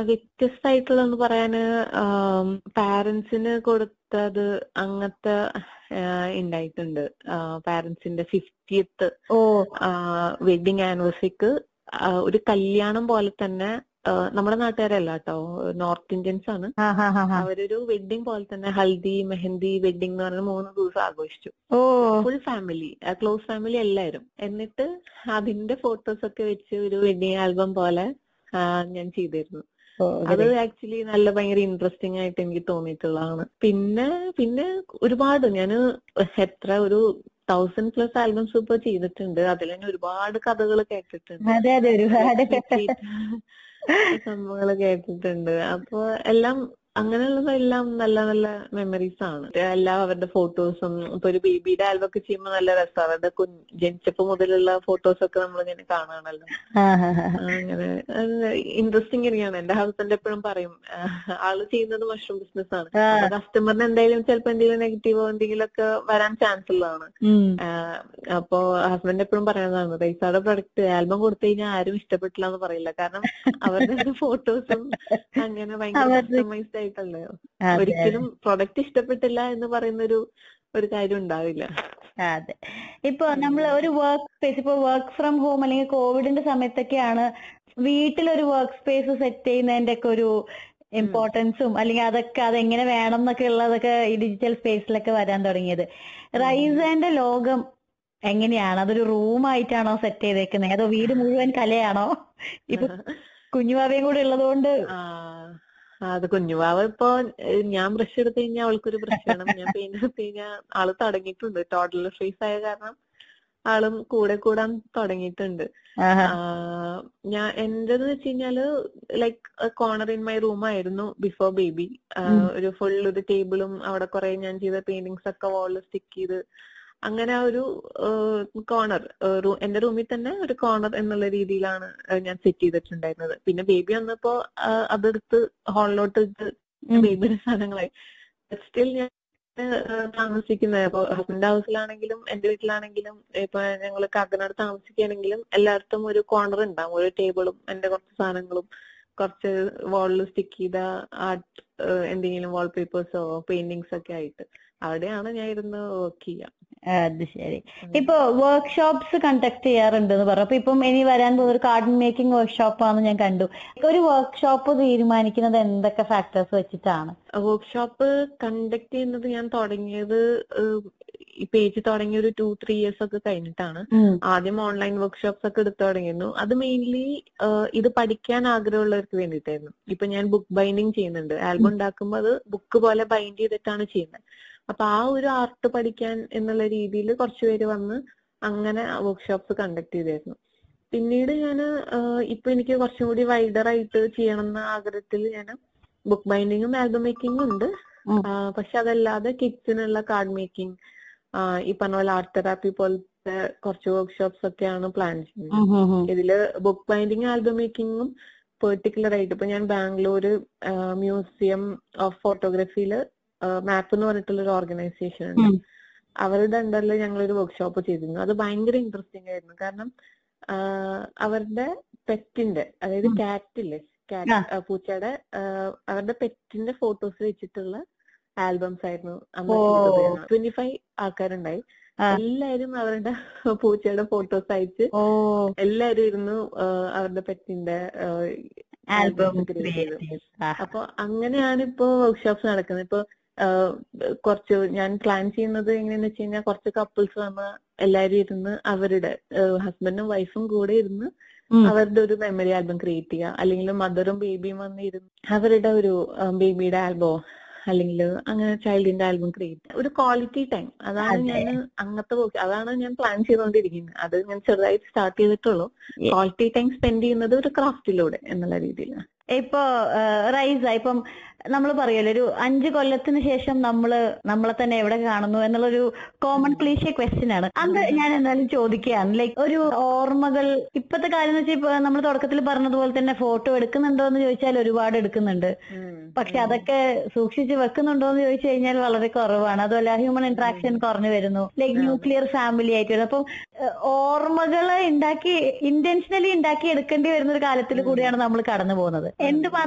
വ്യത്യസ്തമായിട്ടുള്ളതെന്ന് പറയാന് പാരന്റ്സിന് കൊടുത്തത് അങ്ങനത്തെ ഉണ്ടായിട്ടുണ്ട് പാരന്റ്സിന്റെ ഫിഫ്റ്റിയത്ത് ഓ വെഡിങ് ആനിവേഴ്സറിക്ക് ഒരു കല്യാണം പോലെ തന്നെ ആ, നമ്മുടെ നാട്ടുകാരല്ല കേട്ടോ നോർത്ത് ഇന്ത്യൻസ് ആണ് ആ ഹാ ഹാ ഹാ അവരൊരു വെഡിങ് പോലെ തന്നെ ഹൽദി മെഹന്തി വെഡിങ് എന്ന് പറഞ്ഞ മൂന്ന് ദിവസം ആഘോഷിച്ചു oh full family close family എല്ലാരും എന്നിട്ട് അതിന്റെ ഫോട്ടോസ് ഒക്കെ വെച്ച് ഒരു വെഡിങ് ആൽബം പോലെ ആ, ഞാൻ ചെയ്തിരുന്നു ഓ, അത് very- ആക്ച്വലി നല്ല ഭയങ്കര ഇൻട്രസ്റ്റിംഗ് ആയിട്ട് എനിക്ക് തോന്നിയിട്ടുള്ളതാണ് പിന്നെ പിന്നെ ഒരുപാട് ഞാൻ എത്ര ഒരു തൗസൻഡ് പ്ലസ് ആൽബംസ് ഇപ്പൊ ചെയ്തിട്ടുണ്ട് അതിൽ തന്നെ ഒരുപാട് കഥകൾ കേട്ടിട്ടുണ്ട് അതെ അതെ ഒരുപാട് സംഭവങ്ങൾ കേട്ടിട്ടുണ്ട് അപ്പൊ എല്ലാം അങ്ങനെയുള്ളതെല്ലാം നല്ല നല്ല മെമ്മറീസ് ആണ് എല്ലാം അവരുടെ ഫോട്ടോസും ഇപ്പൊ ഒരു ബേബിയുടെ ആൽബം ഒക്കെ ചെയ്യുമ്പോൾ നല്ല രസമാണ് അവരുടെ കുഞ്ഞ് ജനിച്ചപ്പോ മുതലുള്ള ഫോട്ടോസ് ഒക്കെ നമ്മൾ ഇങ്ങനെ കാണുകയാണല്ലോ ആ, ഹാ, ഹാ, ഹാ. അങ്ങനെ ഇൻട്രസ്റ്റിംഗ് തന്നെയാണ് എന്റെ ഹസ്ബൻഡ് എപ്പോഴും പറയും ആഹ് ആള് ചെയ്യുന്നത് മഷ്റൂം ബിസിനസ് ആണ് ആ, കസ്റ്റമറിന് എന്തെങ്കിലും ചിലപ്പോ എന്തെങ്കിലും നെഗറ്റീവോ എന്തെങ്കിലും ഒക്കെ വരാൻ ചാൻസ് ഉള്ളതാണ് ഉം. ആഹ് അപ്പോ ഹസ്ബൻഡ് എപ്പോഴും പറയുന്നതാണ് റൈസാടെ പ്രൊഡക്റ്റ് ആൽബം കൊടുത്തു കഴിഞ്ഞാൽ ആരും ഇഷ്ടപ്പെട്ടില്ല എന്ന് പറയില്ല കാരണം അവരുടെ ഫോട്ടോസും അങ്ങനെ ഭയങ്കര അവരുടെ- കസ്റ്റമൈസ്ഡ് ആയിട്ടല്ലേ അതെ ഒരിക്കലും പ്രൊഡക്റ്റ് ഇഷ്ടപ്പെട്ടില്ല എന്ന് പറയുന്ന ഒരു ഒരു കാര്യം ഉണ്ടാവില്ല അതെ ഇപ്പൊ നമ്മൾ ഒരു വർക്ക് സ്പേസ് ഇപ്പൊ വർക്ക് ഫ്രം ഹോം അല്ലെങ്കിൽ കോവിഡിന്റെ സമയത്തൊക്കെയാണ് വീട്ടിലൊരു വർക്ക് സ്പേസ് സെറ്റ് ചെയ്യുന്നതിന്റെ ഒക്കെ ഒരു ഇമ്പോർട്ടൻസും അല്ലെങ്കിൽ അതൊക്കെ അതെങ്ങനെ വേണം എന്നൊക്കെ ഉള്ളതൊക്കെ ഈ ഡിജിറ്റൽ സ്പേസിലൊക്കെ വരാൻ തുടങ്ങിയത് റൈസാന്റെ ലോകം എങ്ങനെയാണ് അതൊരു റൂം ആയിട്ടാണോ സെറ്റ് ചെയ്തേക്കുന്നത് അതോ വീട് മുഴുവൻ കലയാണോ ഇപ്പൊ കുഞ്ഞുവാവയും കൂടെ ഉള്ളതുകൊണ്ട് ആ അത് കുഞ്ഞുവാവ ഇപ്പൊ ഏഹ് ഞാൻ ബ്രഷ് എടുത്തു കഴിഞ്ഞാൽ അവൾക്കൊരു ബ്രഷ് വേണം ഞാൻ പെയിന്റ് എടുത്തു കഴിഞ്ഞാൽ ആള് തുടങ്ങിയിട്ടുണ്ട് ടോട്ടൽ ഫേസ് ആയ കാരണം ആളും കൂടെ കൂടാൻ തുടങ്ങിയിട്ടുണ്ട് ആഹാ. ആഹ് ഞാൻ എന്റേത് വെച്ച് കഴിഞ്ഞാല് like corner in my room ആയിരുന്നു ബിഫോർ ബേബി ഉം. ഒരു ഫുൾ ഒരു ടേബിളും അവിടെ കുറെ ഞാൻ ചെയ്ത പെയിന്റിങ്സ് ഒക്കെ വാളിൽ സ്റ്റിക്ക് ചെയ്ത് അങ്ങനെ ആ ഒരു കോർണർ എന്റെ റൂമിൽ തന്നെ ഒരു കോർണർ എന്നുള്ള രീതിയിലാണ് ഏഹ് ഞാൻ സെറ്റ് ചെയ്തിട്ടുണ്ടായിരുന്നത് പിന്നെ ബേബി വന്നപ്പോ ആഹ് അതെടുത്ത് ഹാളിലോട്ട് ഇട്ട് ഉം. ബേബിയുടെ സാധനങ്ങളായി സ്റ്റിൽ ഞാൻ ഏഹ് താമസിക്കുന്നത് ഇപ്പൊ ഹസ്ബൻഡ് ഹൗസിലാണെങ്കിലും എന്റെ വീട്ടിലാണെങ്കിലും ഇപ്പൊ ഞങ്ങൾ കാക്കനാട് താമസിക്കുകയാണെങ്കിലും എല്ലായിടത്തും ഒരു കോർണർ ഉണ്ടാവും ഒരു ടേബിളും എന്റെ കുറച്ച് സാധനങ്ങളും കുറച്ച് വാളിൽ സ്റ്റിക്ക് ചെയ്ത ആർട്ട് എന്തെങ്കിലും വാൾപേപ്പേഴ്സോ പെയിന്റിങ്സ് ഒക്കെ ആയിട്ട് അവിടെയാണ് ഞാൻ ഇരുന്ന് വർക്ക് ചെയ്യുക അത് ശരി ഇപ്പൊ വർക്ക്ഷോപ്സ് കണ്ടക്ട് ചെയ്യാറുണ്ട് എന്ന് പറഞ്ഞു അപ്പൊ ഇപ്പം ഇനി വരാൻ പോകുന്ന ഒരു കാർഡ് മേക്കിംഗ് വർക്ക്ഷോപ്പ് ആണെന്ന് ഞാൻ കണ്ടു ഒരു വർക്ക്ഷോപ്പ് തീരുമാനിക്കുന്നത് എന്തൊക്കെ ഫാക്ടേഴ്സ് വെച്ചിട്ടാണ് വർക്ക്ഷോപ്പ് കണ്ടക്ട് ചെയ്യുന്നത് ഞാൻ തുടങ്ങിയത് ഏഹ് ഈ പേജ് തുടങ്ങിയ ഒരു ടു ത്രീ ഇയേഴ്സ് ഒക്കെ കഴിഞ്ഞിട്ടാണ് ഉം. ആദ്യം ഓൺലൈൻ വർക്ക്ഷോപ്സ് ഒക്കെ എടുത്തു തുടങ്ങിയിരുന്നു അത് മെയിൻലി ഇത് പഠിക്കാൻ ആഗ്രഹമുള്ളവർക്ക് വേണ്ടിയിട്ടായിരുന്നു ഇപ്പൊ ഞാൻ ബുക്ക് ബൈൻഡിങ് ചെയ്യുന്നുണ്ട് ആൽബം ഉണ്ടാക്കുമ്പോൾ അത് ബുക്ക് പോലെ ബൈൻഡ് ചെയ്തിട്ടാണ് ചെയ്യുന്നത് അപ്പൊ ആ ഒരു ആർട്ട് പഠിക്കാൻ എന്നുള്ള രീതിയിൽ കുറച്ചുപേര് വന്ന് അങ്ങനെ വർക്ക്ഷോപ്സ് കണ്ടക്ട് ചെയ്തായിരുന്നു പിന്നീട് ഞാൻ ഇപ്പൊ എനിക്ക് കുറച്ചും കൂടി വൈഡർ ആയിട്ട് ചെയ്യണം എന്ന ആഗ്രഹത്തിൽ ഞാൻ ബുക്ക് ബൈൻഡിങ്ങും ആൽബം മേക്കിങ്ങും ഉണ്ട് ഉം. ആ, പക്ഷെ അതല്ലാതെ കിഡ്സിനുള്ള കാർഡ് മേക്കിംഗ് ഈ പറഞ്ഞ പോലെ ആർട്ട് തെറാപ്പി പോലത്തെ കുറച്ച് വർക്ക്ഷോപ്സ് ഒക്കെയാണ് പ്ലാൻ ചെയ്യുന്നത് ഉം, ഉം, ഉം. ഇതില് ബുക്ക് ബൈൻഡിങ് ആൽബം മേക്കിങ്ങും പെർട്ടിക്കുലർ ആയിട്ട് ഇപ്പൊ ഞാൻ ബാംഗ്ലൂര് മ്യൂസിയം ഓഫ് ഫോട്ടോഗ്രാഫിയില് മാപ്പ് എന്ന് പറഞ്ഞിട്ടുള്ള ഒരു ഓർഗനൈസേഷൻ ഉണ്ട് ഉം. അവരുടെ അണ്ടറിൽ ഞങ്ങൾ ഒരു വർക്ക്ഷോപ്പ് ചെയ്തിരുന്നു അത് ഭയങ്കര ഇൻട്രസ്റ്റിംഗ് ആയിരുന്നു കാരണം ആ, അവരുടെ പെറ്റിന്റെ അതായത് ഉം. കാറ്റില്ലേ ആ. കാറ്റ് പൂച്ചയുടെ ആ, അവരുടെ പെറ്റിന്റെ ഫോട്ടോസ് വെച്ചിട്ടുള്ള ആൽബംസ് ആയിരുന്നു അന്ന് ഓ. ട്വന്റി ഫൈവ് ആൾക്കാരുണ്ടായി ആ. എല്ലാരും അവരുടെ പൂച്ചയുടെ ഫോട്ടോസ് അയച്ച് ഓ എല്ലാരും ഇരുന്നു ആ, അവരുടെ പെറ്റിന്റെ ആൽബം ക്രിയേറ്റ് ചെയ്തു ക്രിയേറ്റ് അപ്പൊ അങ്ങനെയാണ് ഇപ്പോ വർക്ക്ഷോപ്സ് നടക്കുന്നത് ഇപ്പൊ ആഹ് കുറച്ച് ഞാൻ പ്ലാൻ ചെയ്യുന്നത് എങ്ങനെയാന്ന് വെച്ച് കഴിഞ്ഞാൽ കുറച്ച് കപ്പിൾസ് വന്ന് എല്ലാരും ഇരുന്ന് അവരുടെ ഹസ്ബൻഡും വൈഫും കൂടെ ഇരുന്ന് അവരുടെ ഒരു മെമ്മറി ആൽബം ക്രിയേറ്റ് ചെയ്യുക അല്ലെങ്കിൽ മദറും ബേബിയും വന്ന് ഇരുന്ന് അവരുടെ ഒരു ബേബിയുടെ ആൽബോ അല്ലെങ്കിൽ അങ്ങനെ ചൈൽഡിന്റെ ആൽബം ക്രിയേറ്റ് ഒരു ക്വാളിറ്റി ടൈം അതാണ് അതെ. ഞാൻ അങ്ങനത്തെ work- അതാണ് ഞാൻ പ്ലാൻ ചെയ്തുകൊണ്ടിരിക്കുന്നത് അത് ഞാൻ ചെറുതായിട്ട് സ്റ്റാർട്ട് ചെയ്തിട്ടുള്ളൂ Yeah. ക്വാളിറ്റി ടൈം സ്പെൻഡ് ചെയ്യുന്നത് ഒരു ക്രാഫ്റ്റിലൂടെ എന്നുള്ള രീതിയിൽ ഇപ്പൊ റൈസ ഇപ്പം നമ്മൾ പറയുമല്ലോ ഒരു അഞ്ചു കൊല്ലത്തിന് ശേഷം നമ്മള് നമ്മളെ തന്നെ എവിടെ കാണുന്നു എന്നുള്ളൊരു കോമൺ ക്ലീഷ്യ ക്വസ്റ്റ്യൻ ആണ് അത് ഞാൻ എന്തായാലും ചോദിക്കുകയാണ് ലൈക്ക് ഒരു ഓർമ്മകൾ ഇപ്പത്തെ കാര്യം എന്ന് വെച്ചാൽ ഇപ്പൊ നമ്മൾ തുടക്കത്തിൽ പറഞ്ഞതുപോലെ തന്നെ ഫോട്ടോ എടുക്കുന്നുണ്ടോ എന്ന് ചോദിച്ചാൽ ഒരുപാട് എടുക്കുന്നുണ്ട് പക്ഷെ അതൊക്കെ സൂക്ഷിച്ച് വെക്കുന്നുണ്ടോ എന്ന് ചോദിച്ചു കഴിഞ്ഞാൽ വളരെ കുറവാണ് അതുമല്ല ഹ്യൂമൻ ഇന്ററാക്ഷൻ കുറഞ്ഞു വരുന്നു ലൈക്ക് ന്യൂക്ലിയർ ഫാമിലി ആയിട്ട് വരുന്നു അപ്പം ഏഹ്, ഓർമ്മകളെ ഉണ്ടാക്കി ഇന്റൻഷനലി ഉണ്ടാക്കി എടുക്കേണ്ടി വരുന്ന ഒരു കാലത്തിൽ കൂടിയാണ് നമ്മൾ കടന്നു പോകുന്നത് എന്ത്